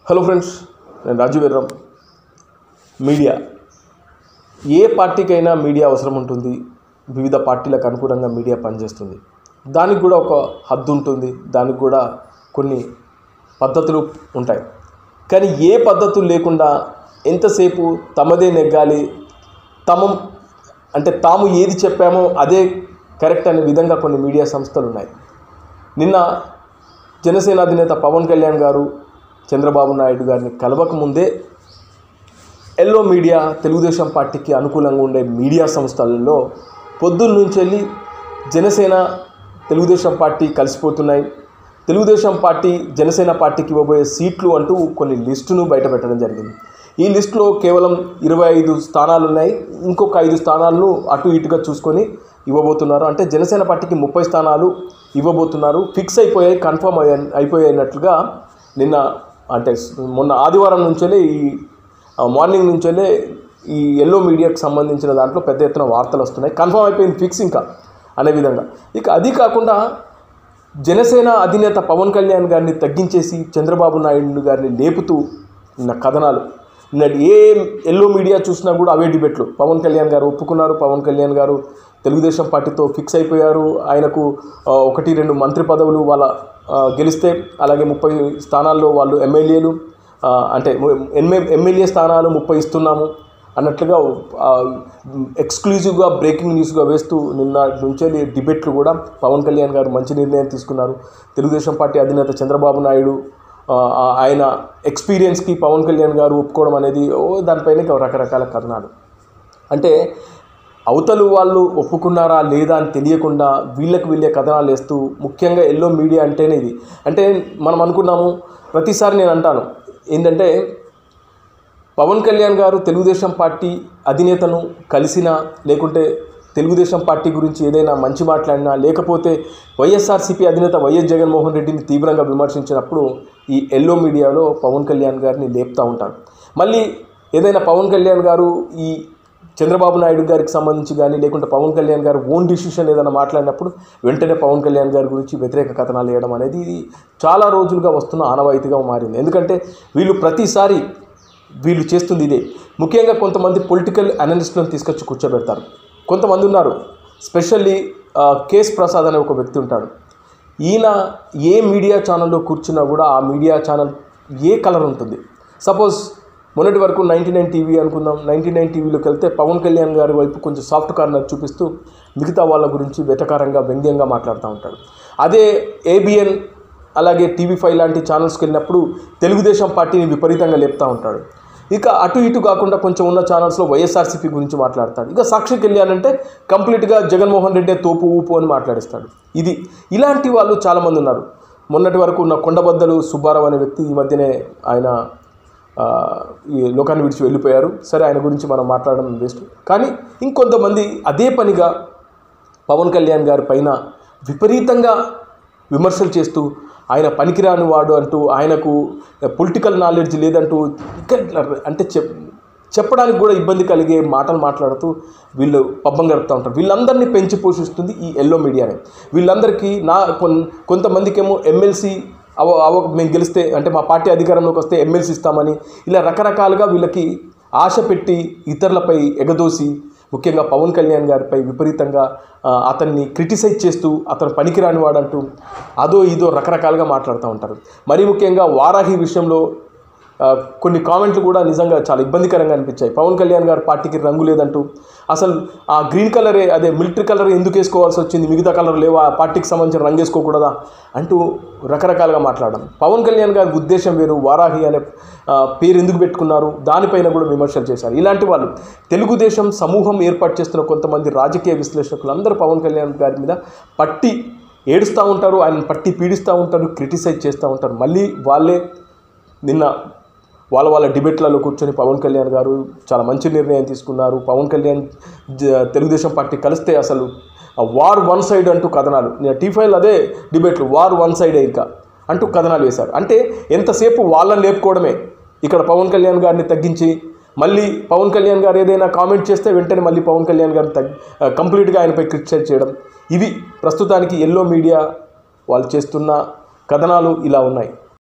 hello friends నేను రాజు వీర్రం media ఏ పార్టీకైనా media అవసరం ఉంటుంది వివిధ పార్టీలకు అనుకూలంగా మీడియా పనిచేస్తుంది దానికి కూడా ఒక హద్దు ఉంటుంది దానికి కూడా కొన్ని పద్ధతులు ఉంటాయి కానీ ఏ పద్ధతులు లేకుండా ఎంతసేపు తమదే నెగ్గాలి తమ అంటే తాము ఏది చెప్పామో అదే కరెక్ట్ అనే విధంగా కొన్ని మీడియా సంస్థలు ఉన్నాయి నిన్న జనసేన అధినేత పవన్ కళ్యాణ్ గారు చంద్రబాబు నాయుడు గారిని కలవక ముందే ఎల్లో మీడియా తెలుగుదేశం పార్టీకి అనుకూలంగా ఉండే మీడియా సంస్థలలో పొద్దున్న నుంచి వెళ్ళి జనసేన తెలుగుదేశం పార్టీ కలిసిపోతున్నాయి తెలుగుదేశం పార్టీ జనసేన పార్టీకి ఇవ్వబోయే సీట్లు అంటూ కొన్ని లిస్టును బయటపెట్టడం జరిగింది ఈ లిస్టులో కేవలం ఇరవై ఐదు స్థానాలు ఉన్నాయి ఇంకొక ఐదు స్థానాలను అటు ఇటుగా చూసుకొని ఇవ్వబోతున్నారు అంటే జనసేన పార్టీకి ముప్పై స్థానాలు ఇవ్వబోతున్నారు ఫిక్స్ అయిపోయాయి కన్ఫర్మ్ అయ్యా అయిపోయినట్లుగా నిన్న అంటే మొన్న ఆదివారం నుంచెలే ఈ ఆ, మార్నింగ్ నుంచెలే ఈ ఎల్లో మీడియాకి సంబంధించిన దాంట్లో పెద్ద ఎత్తున వార్తలు వస్తున్నాయి కన్ఫర్మ్ అయిపోయింది ఫిక్స్ ఇంకా అనే విధంగా ఇక అది కాకుండా జనసేన అధినేత పవన్ కళ్యాణ్ గారిని తగ్గించేసి చంద్రబాబు నాయుడు గారిని లేపుతూ నిన్న కథనాలు నిన్న ఏ ఎల్లో మీడియా చూసినా కూడా అవే డిబేట్లు పవన్ కళ్యాణ్ గారు ఒప్పుకున్నారు పవన్ కళ్యాణ్ గారు తెలుగుదేశం పార్టీతో ఫిక్స్ అయిపోయారు ఆయనకు ఆ, ఒకటి రెండు మంత్రి పదవులు వాళ్ళ ఆ, గెలిస్తే అలాగే ముప్పై స్థానాల్లో వాళ్ళు ఎమ్మెల్యేలు ఆ, అంటే ఎమ్మె ఎమ్మెల్యే స్థానాలు ముప్పై ఇస్తున్నాము అన్నట్లుగా ఆ, ఎక్స్క్లూజివ్గా బ్రేకింగ్ న్యూస్గా వేస్తూ నిన్న నుంచే డిబేట్లు కూడా పవన్ కళ్యాణ్ గారు మంచి నిర్ణయం తీసుకున్నారు తెలుగుదేశం పార్టీ అధినేత చంద్రబాబు నాయుడు ఆ, ఆ, ఆయన ఎక్స్పీరియన్స్కి పవన్ కళ్యాణ్ గారు ఒప్పుకోవడం అనేది ఓ దానిపైన ఇంకా రకరకాల కథనాలు అంటే అవతలు వాళ్ళు ఒప్పుకున్నారా లేదా అని తెలియకుండా వీళ్ళకి వీళ్ళే కథనాలు వేస్తూ ముఖ్యంగా ఎల్లో మీడియా అంటేనే ఇది అంటే మనం అనుకున్నాము ప్రతిసారి నేను అంటాను ఏంటంటే పవన్ కళ్యాణ్ గారు తెలుగుదేశం పార్టీ అధినేతను కలిసినా లేకుంటే తెలుగుదేశం పార్టీ గురించి ఏదైనా మంచి మాట్లాడినా లేకపోతే వైఎస్ఆర్సీపీ అధినేత వైఎస్ జగన్మోహన్ రెడ్డిని తీవ్రంగా విమర్శించినప్పుడు ఈ ఎల్లో మీడియాలో పవన్ కళ్యాణ్ గారిని లేపుతూ ఉంటారు మళ్ళీ ఏదైనా పవన్ కళ్యాణ్ గారు ఈ చంద్రబాబు నాయుడు గారికి సంబంధించి కానీ లేకుంటే పవన్ కళ్యాణ్ గారు ఓన్ డిసిషన్ ఏదైనా మాట్లాడినప్పుడు వెంటనే పవన్ కళ్యాణ్ గారి గురించి వ్యతిరేక కథనాలు వేయడం అనేది ఇది చాలా రోజులుగా వస్తున్న ఆనవాయితీగా మారింది ఎందుకంటే వీళ్ళు ప్రతిసారి వీళ్ళు చేస్తుంది ఇదే ముఖ్యంగా కొంతమంది పొలిటికల్ అనలిస్టులను తీసుకొచ్చి కూర్చోబెడతారు కొంతమంది ఉన్నారు స్పెషల్లీ ఆ, కేఎస్ ప్రసాద్ అనే ఒక వ్యక్తి ఉంటాడు ఈయన ఏ మీడియా ఛానల్లో కూర్చున్నా కూడా ఆ మీడియా ఛానల్ ఏ కలర్ ఉంటుంది సపోజ్ మొన్నటి వరకు నైంటీ నైన్ టీవీ అనుకుందాం నైంటీ నైన్ టీవీలోకి వెళ్తే పవన్ కళ్యాణ్ గారి వైపు కొంచెం సాఫ్ట్ కార్నర్ చూపిస్తూ మిగతా వాళ్ళ గురించి వెటకారంగా వ్యంగ్యంగా మాట్లాడుతూ ఉంటాడు అదే ఏబిఎన్ అలాగే టీవీ ఫైవ్ లాంటి ఛానల్స్కి వెళ్ళినప్పుడు తెలుగుదేశం పార్టీని విపరీతంగా లేపుతూ ఉంటాడు ఇక అటు ఇటు కాకుండా కొంచెం ఉన్న ఛానల్స్లో వైఎస్ఆర్సీపీ గురించి మాట్లాడతాడు ఇక సాక్షికి వెళ్ళానంటే కంప్లీట్గా జగన్మోహన్ రెడ్డి తోపు ఊపు అని మాట్లాడిస్తాడు ఇది ఇలాంటి వాళ్ళు చాలామంది ఉన్నారు మొన్నటి వరకు ఉన్న కొండబద్దలు సుబ్బారావు అనే వ్యక్తి ఈ మధ్యనే ఆయన ఆ, ఈ లోకాన్ని విడిచి వెళ్ళిపోయారు సరే ఆయన గురించి మనం మాట్లాడడం వేస్ట్ కానీ ఇంకొంతమంది అదే పనిగా పవన్ కళ్యాణ్ గారి పైన విపరీతంగా విమర్శలు చేస్తూ ఆయన పనికిరాని వాడు అంటూ ఆయనకు పొలిటికల్ నాలెడ్జ్ లేదంటూ ఇంకా ఇట్లా అంటే చెప్ చెప్పడానికి కూడా ఇబ్బంది కలిగే మాటలు మాట్లాడుతూ వీళ్ళు పబ్బం గడుపుతూ ఉంటారు వీళ్ళందరినీ పెంచి పోషిస్తుంది ఈ ఎల్లో మీడియానే వీళ్ళందరికీ నా కొన్ కొంతమందికేమో ఎమ్మెల్సీ అవ అవ మేము గెలిస్తే అంటే మా పార్టీ అధికారంలోకి వస్తే ఎమ్మెల్సీ ఇస్తామని ఇలా రకరకాలుగా వీళ్ళకి ఆశ పెట్టి ఇతరులపై ఎగదోసి ముఖ్యంగా పవన్ కళ్యాణ్ గారిపై విపరీతంగా ఆ, అతన్ని క్రిటిసైజ్ చేస్తూ అతను పనికిరాని వాడంటూ అదో ఇదో రకరకాలుగా మాట్లాడుతూ ఉంటారు మరీ ముఖ్యంగా వారాహి విషయంలో ఆ, కొన్ని కామెంట్లు కూడా నిజంగా చాలా ఇబ్బందికరంగా అనిపించాయి పవన్ కళ్యాణ్ గారి పార్టీకి రంగు లేదంటూ అసలు ఆ గ్రీన్ కలరే అదే మిలిటరీ కలర్ ఎందుకు వేసుకోవాల్సి వచ్చింది మిగతా కలర్ లేవా ఆ పార్టీకి సంబంధించిన రంగు వేసుకోకూడదా అంటూ రకరకాలుగా మాట్లాడడం పవన్ కళ్యాణ్ గారి ఉద్దేశం వేరు వారాహి అనే ఆ, పేరు ఎందుకు పెట్టుకున్నారు దానిపైన కూడా విమర్శలు చేశారు ఇలాంటి వాళ్ళు తెలుగుదేశం సమూహం ఏర్పాటు చేస్తున్న కొంతమంది రాజకీయ విశ్లేషకులు అందరూ పవన్ కళ్యాణ్ గారి మీద పట్టి ఏడుస్తూ ఉంటారు ఆయన పట్టి పీడిస్తూ ఉంటారు క్రిటిసైజ్ చేస్తూ ఉంటారు మళ్ళీ వాళ్ళే నిన్న వాళ్ళ వాళ్ళ డిబేట్లలో కూర్చొని పవన్ కళ్యాణ్ గారు చాలా మంచి నిర్ణయం తీసుకున్నారు పవన్ కళ్యాణ్ జ- తెలుగుదేశం పార్టీ కలిస్తే అసలు ఆ వార్ వన్ సైడ్ అంటూ కథనాలు నేను టీ ఫైవ్లో అదే డిబేట్లు వార్ వన్ సైడే ఇంకా అంటూ కథనాలు వేశారు అంటే ఎంతసేపు వాళ్ళని లేపుకోవడమే ఇక్కడ పవన్ కళ్యాణ్ గారిని తగ్గించి మళ్ళీ పవన్ కళ్యాణ్ గారు ఏదైనా కామెంట్ చేస్తే వెంటనే మళ్ళీ పవన్ కళ్యాణ్ గారిని తగ్గి కంప్లీట్గా ఆయనపై క్రిటిసైజ్ చేయడం ఇవి ప్రస్తుతానికి ఎల్లో మీడియా వాళ్ళు చేస్తున్న కథనాలు ఇలా ఉన్నాయి